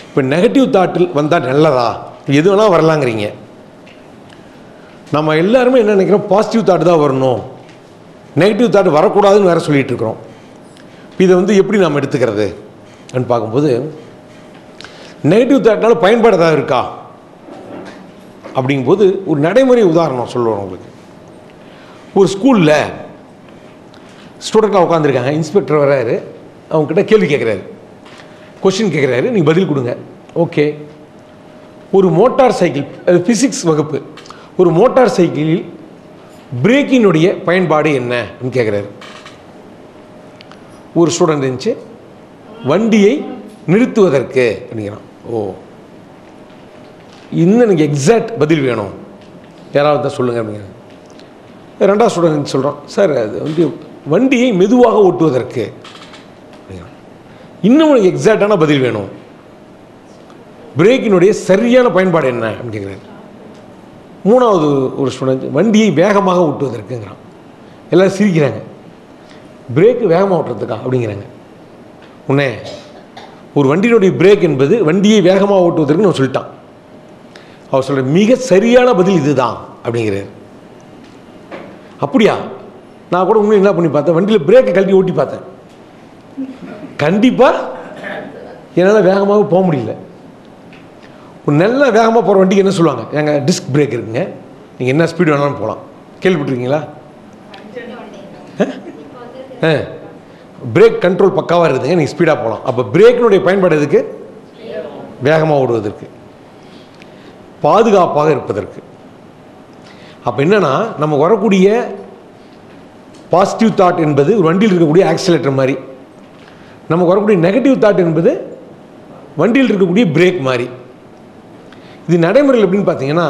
இப்போ நெகட்டிவ் தாட்டில் வந்தால் நல்லதா எது வேணால் வரலாங்கிறீங்க நம்ம எல்லாருமே என்ன நினைக்கிறோம் பாசிட்டிவ் தாட் தான் வரணும் நெகட்டிவ் தாட் வரக்கூடாதுன்னு வேற சொல்லிட்டு இருக்கிறோம் இதை வந்து எப்படி நாம் எடுத்துக்கிறது அப்படின்னு பார்க்கும்போது நெகட்டிவ் தாட்னால பயன்பாடு ஏதாவது இருக்கா அப்படிங்கும்போது ஒரு நடைமுறை உதாரணம் சொல்லுவேன் உங்களுக்கு ஒரு ஸ்கூலில் ஸ்டூடெண்ட்லாம் உட்காந்துருக்காங்க இன்ஸ்பெக்டர் வராரு அவங்கக்கிட்ட கேள்வி கேட்குறாரு கொஷின் கேட்குறாரு நீங்கள் பதில் கொடுங்க ஓகே ஒரு மோட்டார் சைக்கிள் அது ஃபிசிக்ஸ் வகுப்பு ஒரு மோட்டார் சைக்கிளில் பிரேக்கினுடைய பயன்பாடு என்ன அப்படின்னு கேட்குறாரு ஒரு ஸ்டூடெண்ட் இருந்துச்சு வண்டியை நிறுத்துவதற்கு அப்படிங்கிறான் ஓ இன்னும் எனக்கு எக்ஸாக்ட் பதில் வேணும் யாராவது தான் சொல்லுங்கள் அப்படிங்கிறாங்க ரெண்டாவது ஸ்டூடெண்ட் சொல்கிறோம் சார் அது வந்து வண்டியை மெதுவாக ஓட்டுவதற்கு அப்படிங்கிறான். இன்னும் எனக்கு எக்ஸாக்டான பதில் வேணும் பிரேக்கினுடைய சரியான பயன்பாடு என்ன அப்படின்னு கேட்குறாரு மூணாவது ஒரு ஸ்டூடெண்ட் வண்டியை வேகமாக ஓட்டுவதற்குங்கிறான் எல்லாரும் சிரிக்கிறாங்க பிரேக்கு வேகமாக ஓட்டுறதுக்கா அப்படிங்கிறாங்க உடனே ஒரு வண்டியினுடைய பிரேக் என்பது வண்டியை வேகமாக ஓட்டுவதற்கு நான் சொல்லிட்டான் அவர் சொல்ற மிக சரியான பதில் இதுதான் அப்படிங்கிறார் அப்படியா நான் கூட உண்மையை என்ன பண்ணி பார்த்தேன் வண்டியில் பிரேக்கை கழட்டி ஓட்டி பார்த்தேன் கண்டிப்பாக என்னால் வேகமாக போக முடியல ஒரு நல்ல வேகமாக போகிற வண்டிக்கு என்ன சொல்லுவாங்க எங்கள் டிஸ்க் பிரேக் இருக்குங்க நீங்கள் என்ன ஸ்பீடு வேணாலும் போகலாம் கேள்விப்பட்டிருக்கீங்களா ஆ பிரேக் கண்ட்ரோல் பக்காவாக இருக்குதுங்க நீங்கள் ஸ்பீடாக போகலாம் அப்போ பிரேக்கினுடைய பயன்பாடு எதுக்கு வேகமாக ஓடுவதற்கு பாதுகாப்பாக இருப்பதற்கு அப்போ என்னன்னா நம்ம வரக்கூடிய பாசிட்டிவ் தாட் என்பது ஒரு வண்டியில் இருக்கக்கூடிய ஆக்சிலேட்டர் மாதிரி நமக்கு வரக்கூடிய நெகட்டிவ் தாட் என்பது வண்டியில் இருக்கக்கூடிய பிரேக் மாதிரி இது நடைமுறையில் எப்படின்னு பார்த்தீங்கன்னா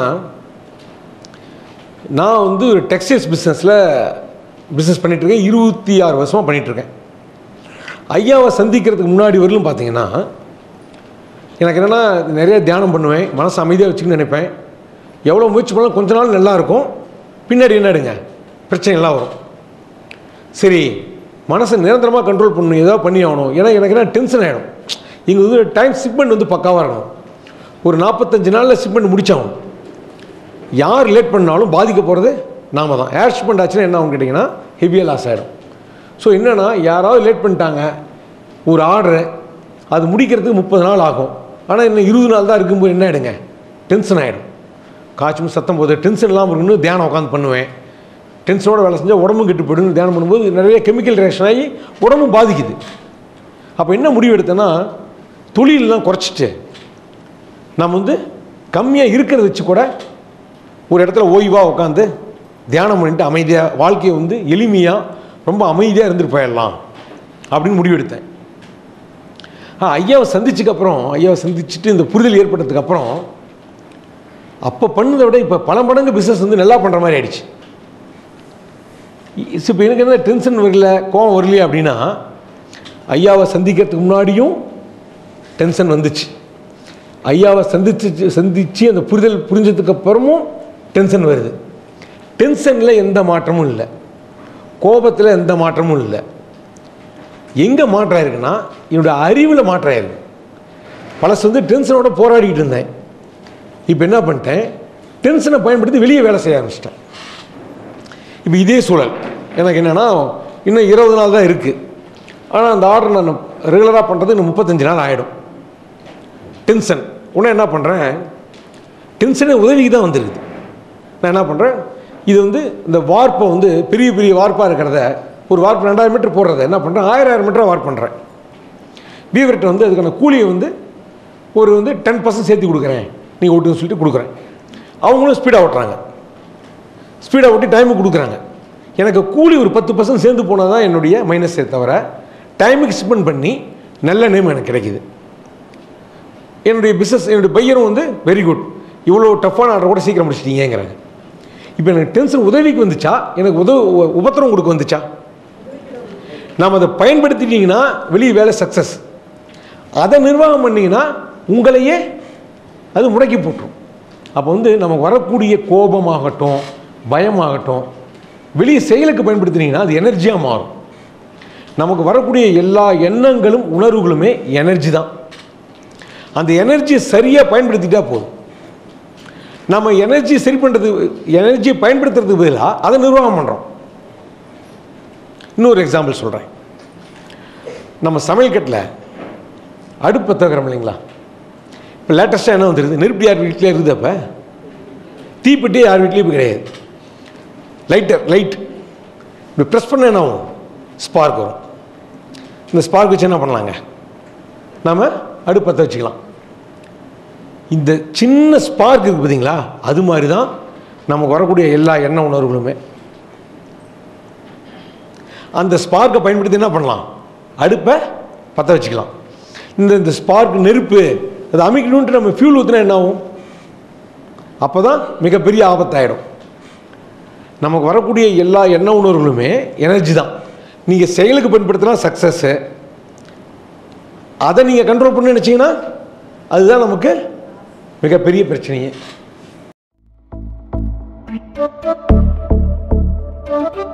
நான் வந்து ஒரு டெக்ஸ்டைல்ஸ் பிஸ்னஸில் பிஸ்னஸ் பண்ணிகிட்ருக்கேன் இருபத்தி ஆறு வருஷமாக பண்ணிகிட்ருக்கேன் ஐயாவை சந்திக்கிறதுக்கு முன்னாடி வரலும் பார்த்தீங்கன்னா எனக்கு என்னென்னா நிறைய தியானம் பண்ணுவேன் மனசு அமைதியாக வச்சுக்கணும்னு நினைப்பேன் எவ்வளோ முயற்சி பண்ணாலும் கொஞ்ச நாள் நல்லா இருக்கும் பின்னாடி என்னடுங்க பிரச்சனை எல்லாம் வரும் சரி மனசை நிரந்தரமாக கண்ட்ரோல் பண்ணணும் ஏதாவது பண்ணி ஆகணும் ஏன்னா எனக்கு என்ன டென்ஷன் ஆகிடும் இங்கே வந்து டைம் ஷிப்மெண்ட் வந்து பக்காவாக இருக்கணும் ஒரு நாற்பத்தஞ்சு நாளில் ஷிப்மெண்ட் முடிச்சாகணும் யார் லேட் பண்ணாலும் பாதிக்க போகிறது நாம தான் ஏர் ஷிப்மெண்ட் ஆச்சுன்னா என்ன ஆகும் கேட்டிங்கன்னா ஹெவியாக லாஸ் ஆகிடும் ஸோ என்னென்னா யாராவது லேட் பண்ணிட்டாங்க ஒரு ஆர்டரு அது முடிக்கிறதுக்கு முப்பது நாள் ஆகும் ஆனால் இன்னும் இருபது நாள் தான் இருக்கும்போது என்ன ஆகிடுங்க டென்ஷன் ஆகிடும் காய்ச்சும் சத்தம் போது டென்ஷன் இல்லாமல் இருக்கணும்னு தியானம் உட்காந்து பண்ணுவேன் டென்ஷனோட வேலை செஞ்சால் உடம்பும் கெட்டு போயிடும் தியானம் பண்ணும்போது நிறைய கெமிக்கல் ரியாக்ஷன் ஆகி உடம்பும் பாதிக்குது அப்போ என்ன முடிவு எடுத்தேன்னா தொழிலெலாம் குறைச்சிட்டு நம்ம வந்து கம்மியாக இருக்கிறத வச்சு கூட ஒரு இடத்துல ஓய்வாக உட்காந்து தியானம் பண்ணிட்டு அமைதியாக வாழ்க்கையை வந்து எளிமையாக ரொம்ப அமைதியாக இருந்துட்டு போயிடலாம் அப்படின்னு முடிவெடுத்தேன் ஆ ஐயாவை சந்திச்சுக்கு அப்புறம் ஐயாவை சந்திச்சுட்டு இந்த புரிதல் ஏற்பட்டதுக்கு அப்புறம் அப்போ பண்ணதை விட இப்போ பல மடங்கு பிஸ்னஸ் வந்து நல்லா பண்ணுற மாதிரி ஆயிடுச்சு இப்போ எனக்கு என்ன டென்ஷன் வரல கோவம் வரலையே அப்படின்னா ஐயாவை சந்திக்கிறதுக்கு முன்னாடியும் டென்ஷன் வந்துச்சு ஐயாவை சந்திச்சு சந்திச்சு அந்த புரிதல் புரிஞ்சதுக்கு அப்புறமும் டென்ஷன் வருது டென்ஷனில் எந்த மாற்றமும் இல்லை கோபத்தில் எந்த மாற்றமும் இல்லை எங்கே மாற்றம் ஆயிருக்குன்னா என்னோட அறிவில் மாற்றம் ஆயிருக்கு பழசு வந்து டென்ஷனோட போராடிக்கிட்டு இருந்தேன் இப்போ என்ன பண்ணிட்டேன் டென்ஷனை பயன்படுத்தி வெளியே வேலை செய்ய ஆரம்பிச்சிட்டேன் இப்போ இதே சூழல் எனக்கு என்னென்னா இன்னும் இருபது நாள் தான் இருக்குது ஆனால் அந்த ஆர்டர் நான் ரெகுலராக பண்ணுறது இன்னும் முப்பத்தஞ்சு நாள் ஆகிடும் டென்ஷன் உடனே என்ன பண்ணுறேன் டென்ஷனே உதவிக்கு தான் வந்துருக்குது நான் என்ன பண்ணுறேன் இது வந்து இந்த வார்ப்பை வந்து பெரிய பெரிய வார்ப்பாக இருக்கிறத ஒரு வார்ப்பு ரெண்டாயிரம் மீட்டர் போடுறத என்ன பண்ணுறேன் ஆயிரம் ஆயிரம் மீட்டராக வார்ப் பண்ணுறேன் வீவர்கிட்ட வந்து அதுக்கான கூலியை வந்து ஒரு வந்து டென் பர்சன்ட் சேர்த்து கொடுக்குறேன் நீங்கள் ஓட்டுன்னு சொல்லிட்டு கொடுக்குறேன் அவங்களும் ஸ்பீடாக ஓட்டுறாங்க ஸ்பீடாக ஓட்டி டைமுக்கு கொடுக்குறாங்க எனக்கு கூலி ஒரு பத்து பர்சன்ட் சேர்ந்து போனால் தான் என்னுடைய மைனஸே தவிர டைமுக்கு ஸ்பெண்ட் பண்ணி நல்ல நேம் எனக்கு கிடைக்குது என்னுடைய பிஸ்னஸ் என்னுடைய பையனும் வந்து வெரி குட் இவ்வளோ டஃப்பான ஆர்டர் கூட சீக்கிரம் முடிச்சிட்டீங்கிறாங்க இப்போ எனக்கு டென்ஷன் உதவிக்கு வந்துச்சா எனக்கு உதவு உ- உபத்திரம் கொடுக்க வந்துச்சா நாம் அதை பயன்படுத்திட்டீங்கன்னா வெளியே வேலை சக்ஸஸ் அதை நிர்வாகம் பண்ணீங்கன்னா உங்களையே அது முடக்கி போட்டுரும் அப்போ வந்து நமக்கு வரக்கூடிய கோபமாகட்டும் பயமாகட்டும் வெளியே செயலுக்கு பயன்படுத்தினீங்கன்னா அது எனர்ஜியாக மாறும் நமக்கு வரக்கூடிய எல்லா எண்ணங்களும் உணர்வுகளுமே எனர்ஜி தான் அந்த எனர்ஜியை சரியாக பயன்படுத்திட்டா போதும் நம்ம எனர்ஜி சரி பண்ணுறது எனர்ஜியை பயன்படுத்துறதுக்கு பதிலாக அதை நிர்வாகம் பண்ணுறோம் இன்னொரு எக்ஸாம்பிள் சொல்கிறேன் நம்ம சமையல் கட்டில் அடுப்பு தகுறோம் இல்லைங்களா இப்போ லேட்டஸ்ட்டாக என்ன வந்துருது நெருப்பு யார் வீட்டிலே இருக்குது அப்போ தீப்பெட்டி யார் வீட்லேயும் இப்போ கிடையாது லைட்டர் லைட் இப்படி ப்ரெஸ் பண்ண என்ன ஆகும் ஸ்பார்க் வரும் இந்த ஸ்பார்க் வச்சு என்ன பண்ணலாங்க நாம் அடுப்பு பற்ற வச்சுக்கலாம் இந்த சின்ன ஸ்பார்க் இருக்குது பார்த்தீங்களா அது மாதிரி தான் நமக்கு வரக்கூடிய எல்லா எண்ண உணர்வுகளுமே அந்த ஸ்பார்க்கை பயன்படுத்தி என்ன பண்ணலாம் அடுப்பை பற்ற வச்சுக்கலாம் இந்த இந்த ஸ்பார்க் நெருப்பு அது அமைக்கணுன்ட்டு நம்ம ஃபியூல் ஊற்றினா என்ன ஆகும் அப்போ தான் மிகப்பெரிய ஆபத்தாயிடும் நமக்கு வரக்கூடிய எல்லா எண்ண உணர்வுகளுமே எனர்ஜி தான் நீங்கள் செயலுக்கு பயன்படுத்தினா சக்ஸஸ்ஸு அதை நீங்கள் கண்ட்ரோல் பண்ண நினச்சிங்கன்னா அதுதான் நமக்கு மிகப்பெரிய பிரச்சனையே Thank you.